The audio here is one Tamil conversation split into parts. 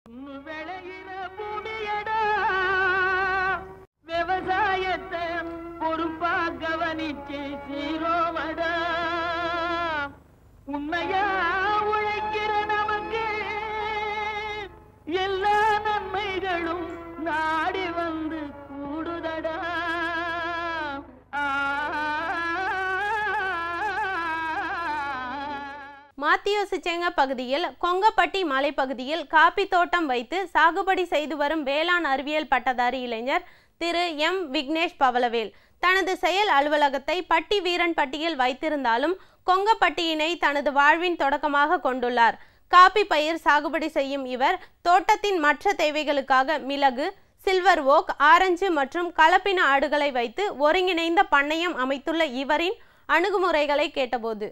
விளையிற பூமியடா விவசாயத்தை பொறுப்பா கவனிச்சு சீரோவடா உண்மையா உழைக்கிற நமக்கு எல்லா நன்மைகளும் நாடி வந்து கூடுதடா ஆ மாத்தியோசிச்செங்க பகுதியில் கொங்கப்பட்டி மலைப்பகுதியில் காப்பி தோட்டம் வைத்து சாகுபடி செய்து வரும் வேளாண் அறிவியல் பட்டதாரி இளைஞர் திரு எம் விக்னேஷ் பவலவேல் தனது செயல் அலுவலகத்தை பட்டி வீரன்பட்டியில் வைத்திருந்தாலும் கொங்கப்பட்டியினை தனது வாழ்வின் தொடக்கமாக கொண்டுள்ளார் காப்பி பயிர் சாகுபடி செய்யும் இவர் தோட்டத்தின் மற்ற தேவைகளுக்காக மிளகு சில்வர் ஓக் ஆரஞ்சு மற்றும் கலப்பின ஆடுகளை வைத்து ஒருங்கிணைந்த பண்ணையம் அமைத்துள்ள இவரின் அணுகுமுறைகளை கேட்டபோது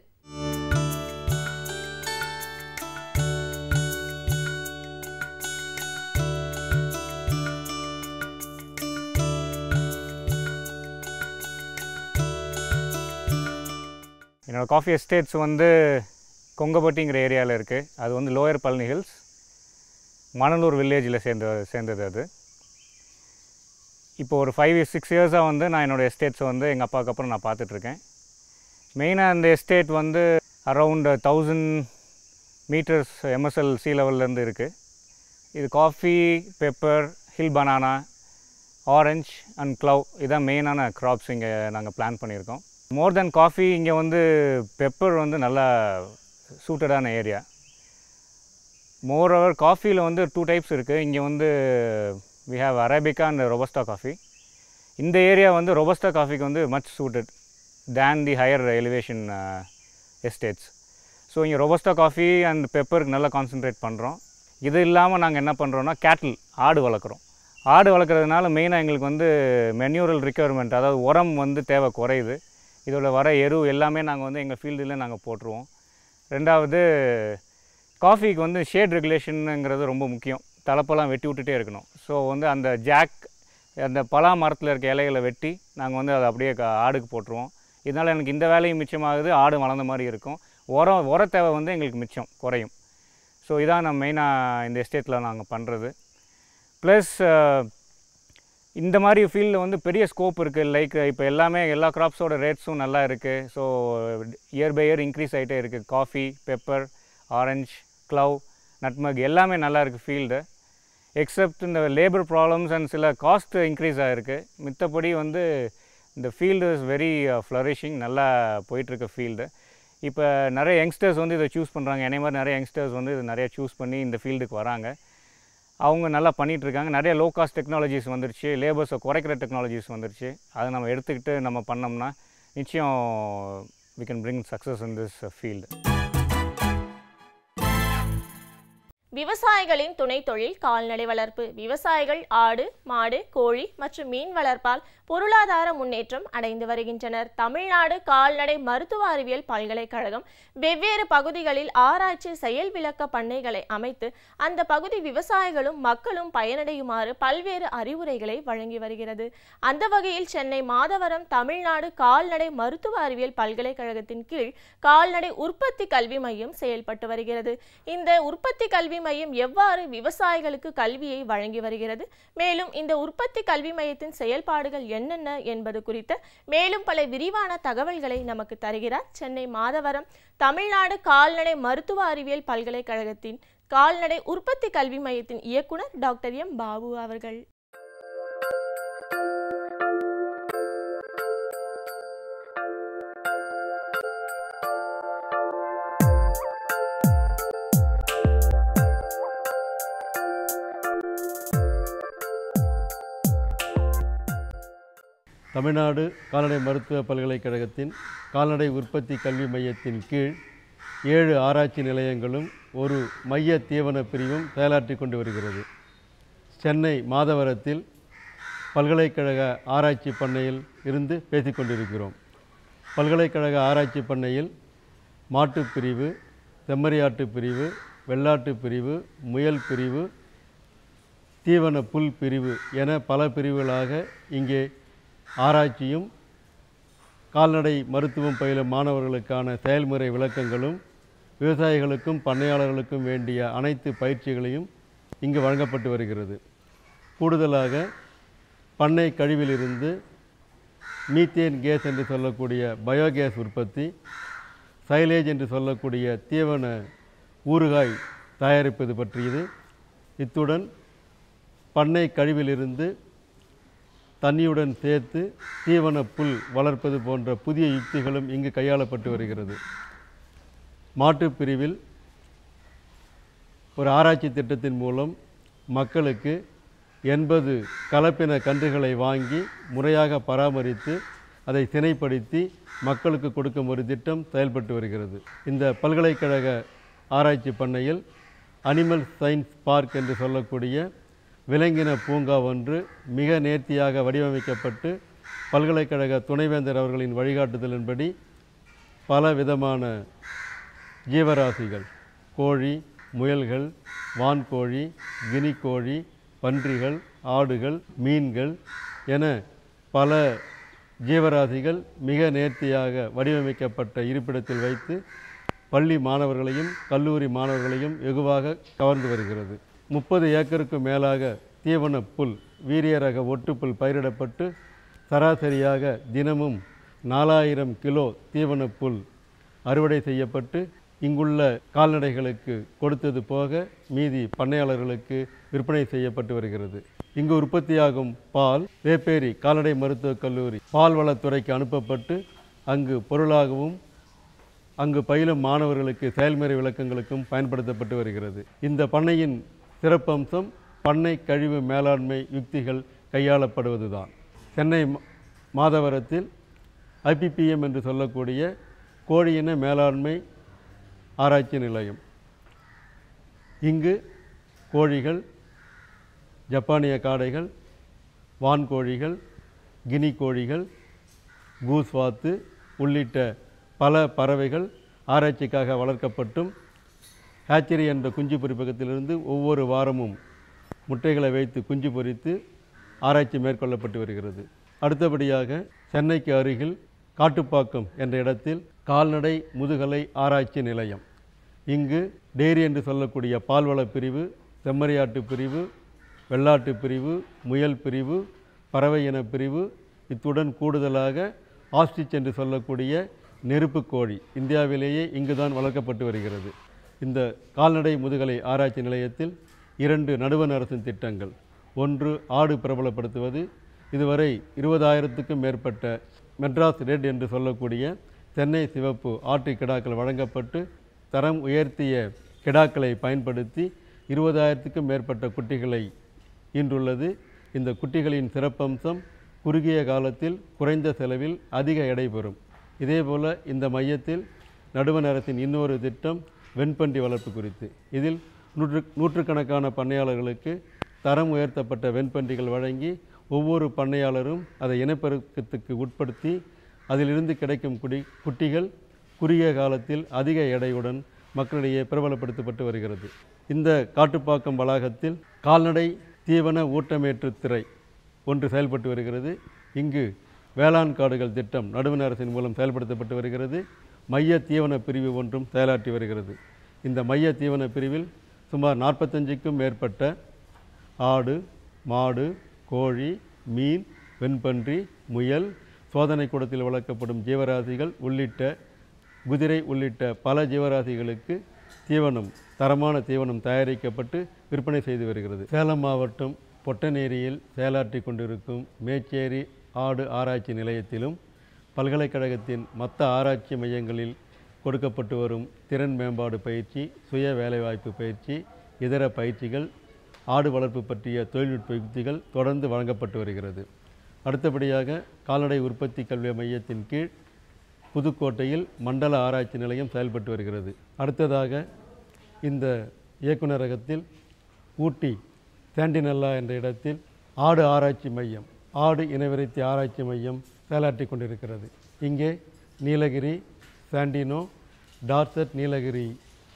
என்னோடய காஃபி எஸ்டேட்ஸ் வந்து கொங்கப்பட்டிங்கிற ஏரியாவில் இருக்குது அது வந்து லோயர் பழனி ஹில்ஸ் மணலூர் வில்லேஜில் சேர்ந்த சேர்ந்தது அது இப்போ ஒரு ஃபைவ் சிக்ஸ் இயர்ஸாக வந்து நான் என்னோடய எஸ்டேட்ஸை வந்து எங்கள் அப்பாவுக்கு அப்புறம் நான் பார்த்துட்ருக்கேன் மெயினாக அந்த எஸ்டேட் வந்து around thousand metres MSL sea லெவல்லேருந்து இருக்குது இது coffee pepper hill banana orange and clove இதான் மெயினான க்ராப்ஸ் இங்கே நாங்கள் பிளான் பண்ணியிருக்கோம் மோர் தென் காஃபி இங்கே வந்து பெப்பர் வந்து நல்லா சூட்டடான ஏரியா மோர் ஓவர் காஃபியில் வந்து டூ டைப்ஸ் இருக்குது இங்கே வந்து we have arabica and robusta coffee இந்த ஏரியா வந்து ரொபஸ்டா காஃபிக்கு வந்து much suited than the higher elevation estates so இங்கே ரொபஸ்டா காஃபி அண்ட் பெப்பருக்கு நல்லா கான்சென்ட்ரேட் பண்ணுறோம் இது இல்லாமல் நாங்கள் என்ன பண்ணுறோன்னா கேட்டில் ஆடு வளர்க்குறோம் ஆடு வளர்க்குறதுனால மெயினாக எங்களுக்கு வந்து மென்யூரல் ரிக்குவயர்மெண்ட் அதாவது உரம் வந்து தேவை குறையுது இதோட வர எரு எல்லாமே நாங்கள் வந்து எங்கள் ஃபீல்டில் நாங்கள் போட்டுருவோம் ரெண்டாவது காஃபிக்கு வந்து ஷேட் ரெகுலேஷனுங்கிறது ரொம்ப முக்கியம் தலைப்பெல்லாம் வெட்டி விட்டுட்டே இருக்கணும் ஸோ வந்து அந்த ஜாக் அந்த பலா மரத்தில் இருக்க இலைகளை வெட்டி நாங்கள் வந்து அதை அப்படியே கா- ஆடுக்கு போட்டுருவோம் இதனால் எனக்கு இந்த வேலையும் மிச்சமாகுது ஆடு வளர்ந்த மாதிரி இருக்கும் உரம் உர தேவை வந்து எங்களுக்கு மிச்சம் குறையும் ஸோ இதான் நான் மெயினாக இந்த எஸ்டேட்டில் நாங்கள் பண்ணுறது ப்ளஸ் இந்த மாதிரி ஃபீல்டில் வந்து பெரிய ஸ்கோப் இருக்குது லைக் இப்போ எல்லாமே எல்லா கிராப்ஸோட ரேட்ஸும் நல்லா இருக்குது so year by year increase ஆகிட்டே இருக்குது coffee pepper orange clove nutmeg எல்லாமே நல்லா இருக்குது ஃபீல்டு எக்ஸப்ட் இந்த லேபர் ப்ராப்ளம்ஸ் அண்ட் சில காஸ்ட் இன்க்ரீஸ் ஆகிருக்கு மித்தபடி வந்து இந்த ஃபீல்டு இஸ் வெரி ஃப்ளரிஷிங் நல்லா போயிட்டுருக்க ஃபீல்டு இப்போ நிறைய யங்ஸ்டர்ஸ் வந்து இதை சூஸ் பண்ணுறாங்க என்னை மாதிரி நிறைய யங்ஸ்டர்ஸ் வந்து இது நிறைய சூஸ் பண்ணி இந்த ஃபீல்டுக்கு வராங்க அவங்க நல்லா பண்ணிட்டு இருக்காங்க நிறைய லோ காஸ்ட் டெக்னாலஜிஸ் வந்துருச்சு லேபர்ஸை குறைக்கிற டெக்னாலஜிஸ் வந்துருச்சு அதை நம்ம எடுத்துக்கிட்டு நம்ம பண்ணோம்னா நிச்சயம் we can bring success in this uh, field விவசாயிகளின் துணை தொழில் கால்நடை வளர்ப்பு விவசாயிகள் ஆடு மாடு கோழி மற்றும் மீன் வளர்ப்பால் பொருளாதார முன்னேற்றம் அடைந்து வருகின்றனர் தமிழ்நாடு கால்நடை மருத்துவ அறிவியல் பல்கலைக்கழகம் வெவ்வேறு பகுதிகளில் ஆராய்ச்சி செயல் விளக்க பண்ணைகளை அமைத்து அந்த பகுதி விவசாயிகளும் மக்களும் பயனடையுமாறு பல்வேறு அறிவுரைகளை வழங்கி வருகிறது அந்த வகையில் சென்னை மாதவரம் தமிழ்நாடு கால்நடை மருத்துவ அறிவியல் பல்கலைக்கழகத்தின் கீழ் கால்நடை உற்பத்தி கல்வி மையம் செயல்பட்டு வருகிறது இந்த உற்பத்தி கல்வி மையம் எவ்வாறு விவசாயிகளுக்கு கல்வியை வழங்கி வருகிறது மேலும் இந்த உற்பத்தி கல்வி மையத்தின் செயல்பாடுகள் என்னென்ன என்பது குறித்த மேலும் பல விரிவான தகவல்களை நமக்கு தருகிறார் சென்னை மாதவரம் தமிழ்நாடு கால்நடை மருத்துவ அறிவியல் பல்கலைக்கழகத்தின் கால்நடை உற்பத்தி கல்வி மையத்தின் இயக்குனர் டாக்டர் எம் பாபு அவர்கள் தமிழ்நாடு கால்நடை மருத்துவ பல்கலைக்கழகத்தின் கால்நடை உற்பத்தி கல்வி மையத்தின் கீழ் ஏழு ஆராய்ச்சி நிலையங்களும் ஒரு மைய தீவன பிரிவும் செயலாற்றி கொண்டு வருகிறது சென்னை மாதவரத்தில் பல்கலைக்கழக ஆராய்ச்சி பண்ணையில் இருந்து பேசிக் கொண்டிருக்கிறோம் பல்கலைக்கழக ஆராய்ச்சி பண்ணையில் மாட்டுப் பிரிவு செம்மறியாட்டு பிரிவு வெள்ளாட்டு பிரிவு முயல் பிரிவு தீவன புல் பிரிவு என பல பிரிவுகளாக இங்கே ஆராய்ச்சியும் கால்நடை மருத்துவம் பயிலும் மாணவர்களுக்கான செயல்முறை விளக்கங்களும் விவசாயிகளுக்கும் பண்ணையாளர்களுக்கும் வேண்டிய அனைத்து பயிற்சிகளையும் இங்கு வழங்கப்பட்டு வருகிறது கூடுதலாக பண்ணை கழிவிலிருந்து மீத்தேன் கேஸ் என்று சொல்லக்கூடிய பயோகேஸ் உற்பத்தி சைலேஜ் என்று சொல்லக்கூடிய தீவன ஊறுகாய் தயாரிப்பது பற்றியது இத்துடன் பண்ணை கழிவிலிருந்து தண்ணியுடன் சேர்த்து தீவன புல் வளர்ப்பது போன்ற புதிய யுக்திகளும் இங்கு கையாளப்பட்டு வருகிறது மாட்டுப் பிரிவில் ஒரு ஆராய்ச்சி திட்டத்தின் மூலம் மக்களுக்கு எண்பது கலப்பின கன்றுகளை வாங்கி முறையாக பராமரித்து அதை திணைப்படுத்தி மக்களுக்கு கொடுக்கும் ஒரு திட்டம் செயல்பட்டு வருகிறது இந்த பல்கலைக்கழக ஆராய்ச்சி பண்ணையில் அனிமல் சயின்ஸ் பார்க் என்று சொல்லக்கூடிய விலங்கின பூங்கா ஒன்று மிக நேர்த்தியாக வடிவமைக்கப்பட்டு பல்கலைக்கழக துணைவேந்தர் அவர்களின் வழிகாட்டுதலின்படி பல விதமான ஜீவராசிகள் கோழி முயல்கள் வான்கோழி கினிக்கோழி பன்றிகள் ஆடுகள் மீன்கள் என பல ஜீவராசிகள் மிக நேர்த்தியாக வடிவமைக்கப்பட்ட இருப்பிடத்தில் வைத்து பள்ளி மாணவர்களையும் கல்லூரி மாணவர்களையும் வெகுவாக கவர்ந்து வருகிறது முப்பது ஏக்கருக்கு மேலாக தீவன புல் வீரிய ரக ஒட்டுப்புல் பயிரிடப்பட்டு சராசரியாக தினமும் நாலாயிரம் கிலோ தீவன புல் அறுவடை செய்யப்பட்டு இங்குள்ள கால்நடைகளுக்கு கொடுத்தது போக மீதி பண்ணையாளர்களுக்கு விற்பனை செய்யப்பட்டு வருகிறது இங்கு உற்பத்தியாகும் பால் வேப்பேரி கால்நடை மருத்துவக் கல்லூரி பால்வளத்துறைக்கு அனுப்பப்பட்டு அங்கு பொருளாகவும் அங்கு பயிலும் மாணவர்களுக்கு செயல்முறை விளக்கங்களுக்கும் பயன்படுத்தப்பட்டு வருகிறது இந்த பண்ணையின் சிறப்பம்சம் பண்ணை கழிவு மேலாண்மை யுக்திகள் கையாளப்படுவதுதான் சென்னை மா- மாதவரத்தில் ஐபிபிஎம் என்று சொல்லக்கூடிய கோழியின மேலாண்மை ஆராய்ச்சி நிலையம் இங்கு கோழிகள் ஜப்பானிய காடைகள் வான்கோழிகள் கினி கோழிகள் கூஸ்வாத்து உள்ளிட்ட பல பறவைகள் ஆராய்ச்சிக்காக வளர்க்கப்பட்டும் ஹேச்சரி என்ற குஞ்சு பொரிப்பகத்திலிருந்து ஒவ்வொரு வாரமும் முட்டைகளை வைத்து குஞ்சு பொரித்து ஆராய்ச்சி மேற்கொள்ளப்பட்டு வருகிறது அடுத்தபடியாக சென்னைக்கு அருகில் காட்டுப்பாக்கம் என்ற இடத்தில் கால்நடை முதுகலை ஆராய்ச்சி நிலையம் இங்கு டெய்ரி என்று சொல்லக்கூடிய பால்வள பிரிவு செம்மறியாட்டு பிரிவு வெள்ளாட்டு பிரிவு முயல் பிரிவு பறவை இன பிரிவு இத்துடன் கூடுதலாக ஆஸ்ட்ரிச் என்று சொல்லக்கூடிய நெருப்பு கோழி இந்தியாவிலேயே இங்குதான் வளர்க்கப்பட்டு வருகிறது இந்த கால்நடை முதுகலை ஆராய்ச்சி நிலையத்தில் இரண்டு நடுவண் அரசின் திட்டங்கள் ஒன்று ஆடு பிரபலப்படுத்துவது இதுவரை இருபதாயிரத்துக்கும் மேற்பட்ட மெட்ராஸ் ரெட் என்று சொல்லக்கூடிய சென்னை சிவப்பு ஆட்டு கிடாக்கள் வழங்கப்பட்டு தரம் உயர்த்திய கிடாக்களை பயன்படுத்தி இருபதாயிரத்துக்கும் மேற்பட்ட குட்டிகளை ஈன்றுள்ளது இந்த குட்டிகளின் சிறப்பம்சம் குறுகிய காலத்தில் குறைந்த செலவில் அதிக எடை பெறும் இதேபோல இந்த மையத்தில் நடுவண் அரசின் இன்னொரு திட்டம் வெண்பன்றி வளர்ப்பு குறித்து இதில் நூற்று நூற்றுக்கணக்கான பண்ணையாளர்களுக்கு தரம் உயர்த்தப்பட்ட வெண்பன்றிகள் வழங்கி ஒவ்வொரு பண்ணையாளரும் அதை இனப்பெருக்கத்துக்கு உட்படுத்தி அதிலிருந்து கிடைக்கும் குடி குட்டிகள் குறுகிய காலத்தில் அதிக எடையுடன் மக்களிடையே பிரபலப்படுத்தப்பட்டு வருகிறது இந்த காட்டுப்பாக்கம் வளாகத்தில் கால்நடை தீவன ஊட்டமேற்று திரை ஒன்று செயல்பட்டு வருகிறது இங்கு வேளாண் காடுகள் திட்டம் நடுவண் அரசின் மூலம் செயல்படுத்தப்பட்டு வருகிறது மைய தீவன பிரிவு ஒன்றும் செயலாற்றி வருகிறது இந்த மைய தீவன பிரிவில் சுமார் நாற்பத்தஞ்சுக்கும் மேற்பட்ட ஆடு மாடு கோழி மீன் வெண்பன்றி முயல் சோதனை கூடத்தில் வளர்க்கப்படும் ஜீவராசிகள் உள்ளிட்ட குதிரை உள்ளிட்ட பல ஜீவராசிகளுக்கு தீவனம் தரமான தீவனம் தயாரிக்கப்பட்டு விற்பனை செய்து வருகிறது சேலம் மாவட்டம் பொட்டநேரியில் செயலாற்றி கொண்டிருக்கும் மேச்சேரி ஆடு ஆராய்ச்சி நிலையத்திலும் பல்கலைக்கழகத்தின் மற்ற ஆராய்ச்சி மையங்களில் கொடுக்கப்பட்டு வரும் திறன் மேம்பாடு பயிற்சி சுய வேலைவாய்ப்பு பயிற்சி இதர பயிற்சிகள் ஆடு வளர்ப்பு பற்றிய தொழில்நுட்ப யுக்திகள் தொடர்ந்து வழங்கப்பட்டு வருகிறது அடுத்தபடியாக கால்நடை உற்பத்தி கல்வி மையத்தின் கீழ் புதுக்கோட்டையில் மண்டல ஆராய்ச்சி நிலையம் செயல்பட்டு வருகிறது அடுத்ததாக இந்த இயக்குநரகத்தில் ஊட்டி சாண்டினல்லா என்ற இடத்தில் ஆடு ஆராய்ச்சி மையம் ஆடு இனவிருத்தி ஆராய்ச்சி மையம் செயலாற்றி கொண்டிருக்கிறது இங்கே நீலகிரி சாண்டினோ டார்செட் நீலகிரி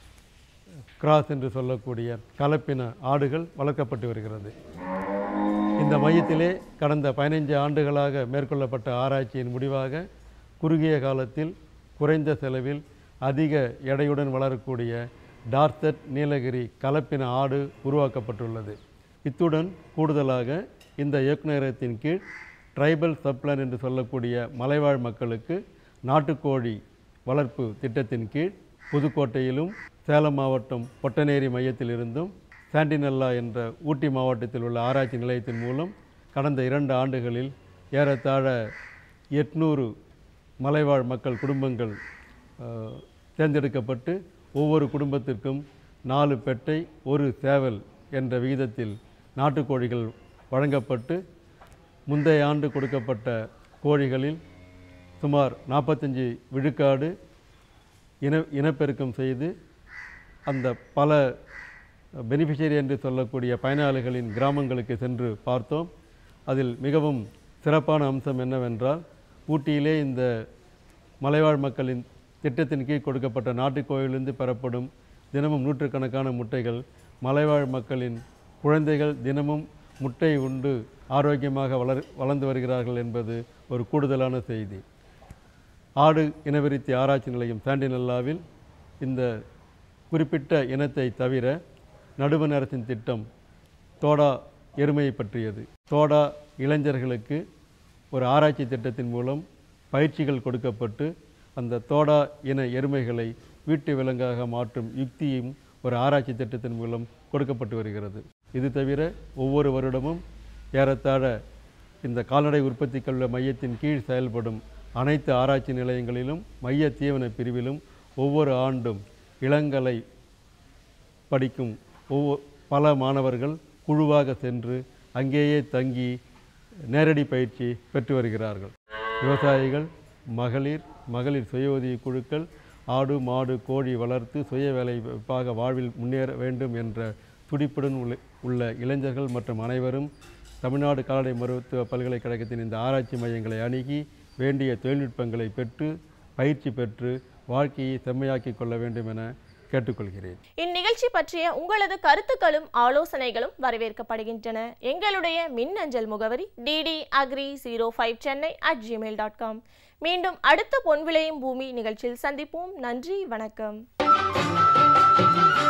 கிராஸ் என்று சொல்லக்கூடிய கலப்பின ஆடுகள் வளர்க்கப்பட்டு வருகிறது இந்த மையத்திலே கடந்த பதினைஞ்சு ஆண்டுகளாக மேற்கொள்ளப்பட்ட ஆராய்ச்சியின் முடிவாக குறுகிய காலத்தில் குறைந்த செலவில் அதிக எடையுடன் வளரக்கூடிய டார்செட் நீலகிரி கலப்பின ஆடு உருவாக்கப்பட்டுள்ளது இத்துடன் கூடுதலாக இந்த இயக்குநரகத்தின் கீழ் ட்ரைபல் சப்ளான் என்று சொல்லக்கூடிய மலைவாழ் மக்களுக்கு நாட்டுக்கோழி வளர்ப்பு திட்டத்தின் கீழ் புதுக்கோட்டையிலும் சேலம் மாவட்டம் பொட்டநேரி மையத்திலிருந்தும் சாண்டினல்லா என்ற ஊட்டி மாவட்டத்தில் உள்ள ஆராய்ச்சி நிலையத்தின் மூலம் கடந்த இரண்டு ஆண்டுகளில் ஏறத்தாழ எட்நூறு மலைவாழ் மக்கள் குடும்பங்கள் அஹ், தேர்ந்தெடுக்கப்பட்டு ஒவ்வொரு குடும்பத்திற்கும் நாலு பெட்டை ஒரு சேவல் என்ற விகிதத்தில் நாட்டுக்கோழிகள் வழங்கப்பட்டு முந்தைய ஆண்டு கொடுக்கப்பட்ட கோழிகளில் சுமார் நாற்பத்தஞ்சு விழுக்காடு இன இனப்பெருக்கம் செய்து அந்த பல பெனிஃபிஷரி என்று சொல்லக்கூடிய பயனாளிகளின் கிராமங்களுக்கு சென்று பார்த்தோம் அதில் மிகவும் சிறப்பான அம்சம் என்னவென்றால் ஊட்டியிலே இந்த மலைவாழ் மக்களின் திட்டத்தின் கீழ் கொடுக்கப்பட்ட நாட்டுக்கோயிலிருந்து பெறப்படும் தினமும் நூற்றுக்கணக்கான முட்டைகள் மலைவாழ் மக்களின் குழந்தைகள் தினமும் முட்டை உண்டு ஆரோக்கியமாக வளர் வளர்ந்து வருகிறார்கள் என்பது ஒரு கூடுதலான செய்தி ஆடு இனவிருத்தி ஆராய்ச்சி நிலையம் சாண்டினல்லாவில் இந்த குறிப்பிட்ட இனத்தை தவிர நடுவண் அரசின் திட்டம் தோடா எருமையை பற்றியது தோடா இளைஞர்களுக்கு ஒரு ஆராய்ச்சி திட்டத்தின் மூலம் பயிற்சிகள் கொடுக்கப்பட்டு அந்த தோடா இன எருமைகளை வீட்டு விலங்காக மாற்றும் யுக்தியும் ஒரு ஆராய்ச்சி திட்டத்தின் மூலம் கொடுக்கப்பட்டு வருகிறது இது தவிர ஒவ்வொரு வருடமும் ஏறத்தாழ இந்த கால்நடை உற்பத்தி கல்வி மையத்தின் கீழ் செயல்படும் அனைத்து ஆராய்ச்சி நிலையங்களிலும் மைய தீவன பிரிவிலும் ஒவ்வொரு ஆண்டும் இளங்கலை படிக்கும் ஒவ்வொரு பல மாணவர்கள் குழுவாக சென்று அங்கேயே தங்கி நேரடி பயிற்சி பெற்று வருகிறார்கள் விவசாயிகள் மகளிர் மகளிர் சுய உதவிக் குழுக்கள் ஆடு மாடு கோழி வளர்த்து சுய வேலைவாய்ப்பாக வாழ்வில் முன்னேற வேண்டும் என்ற துடிப்புடன் உள்ள உள்ள இளைஞர்கள் மற்றும் அனைவரும் தமிழ்நாடு கால்நடை மருத்துவ பல்கலைக்கழகத்தின் இந்த ஆராய்ச்சி மையங்களை அணுகி வேண்டிய தொழில்நுட்பங்களை பெற்று பயிற்சி பெற்று வாழ்க்கையை செம்மையாக்கிக் கொள்ள வேண்டும் என கேட்டுக்கொள்கிறேன் இந்நிகழ்ச்சி பற்றிய உங்களது கருத்துக்களும் ஆலோசனைகளும் வரவேற்கப்படுகின்றன எங்களுடைய மின்னஞ்சல் முகவரி DD agri zero five Chennai at Gmail dot com மீண்டும் அடுத்த பொன் விளையும் பூமி நிகழ்ச்சியில் சந்திப்போம் நன்றி வணக்கம்